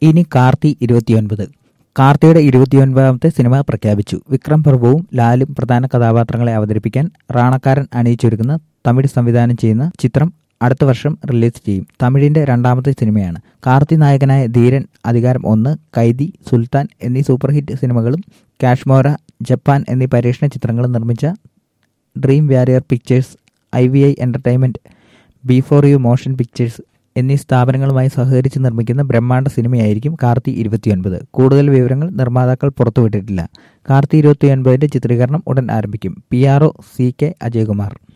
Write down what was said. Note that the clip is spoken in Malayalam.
ഇനി കാർത്തി ഇരുപത്തിയൊൻപത് കാർത്തിയുടെ ഇരുപത്തിയൊൻപതാമത്തെ സിനിമ പ്രഖ്യാപിച്ചു വിക്രം പ്രഭുവും ലാലും പ്രധാന കഥാപാത്രങ്ങളെ അവതരിപ്പിക്കാൻ റാണക്കാരൻ അണിയിച്ചൊരുക്കുന്ന തമിഴ് സംവിധാനം ചെയ്യുന്ന ചിത്രം അടുത്ത വർഷം റിലീസ് ചെയ്യും തമിഴിന്റെ രണ്ടാമത്തെ സിനിമയാണ് കാർത്തി നായകനായ ധീരൻ അധികാരം ഒന്ന് കൈദി സുൽത്താൻ എന്നീ സൂപ്പർ ഹിറ്റ് സിനിമകളും കാശ്മോര ജപ്പാൻ എന്നീ പരീക്ഷണ ചിത്രങ്ങളും നിർമ്മിച്ച Dream Warrior Pictures I V I Entertainment B four U Motion Pictures എന്നീ സ്ഥാപനങ്ങളുമായി സഹകരിച്ച് നിർമ്മിക്കുന്ന ബ്രഹ്മാണ്ഡ സിനിമയായിരിക്കും കാർത്തി ഇരുപത്തിയൊൻപത് കൂടുതൽ വിവരങ്ങൾ നിർമ്മാതാക്കൾ പുറത്തുവിട്ടിട്ടില്ല കാർത്തി ഇരുപത്തിയൊൻപതിന്റെ ചിത്രീകരണം ഉടൻ ആരംഭിക്കും P R O C K Ajayakumar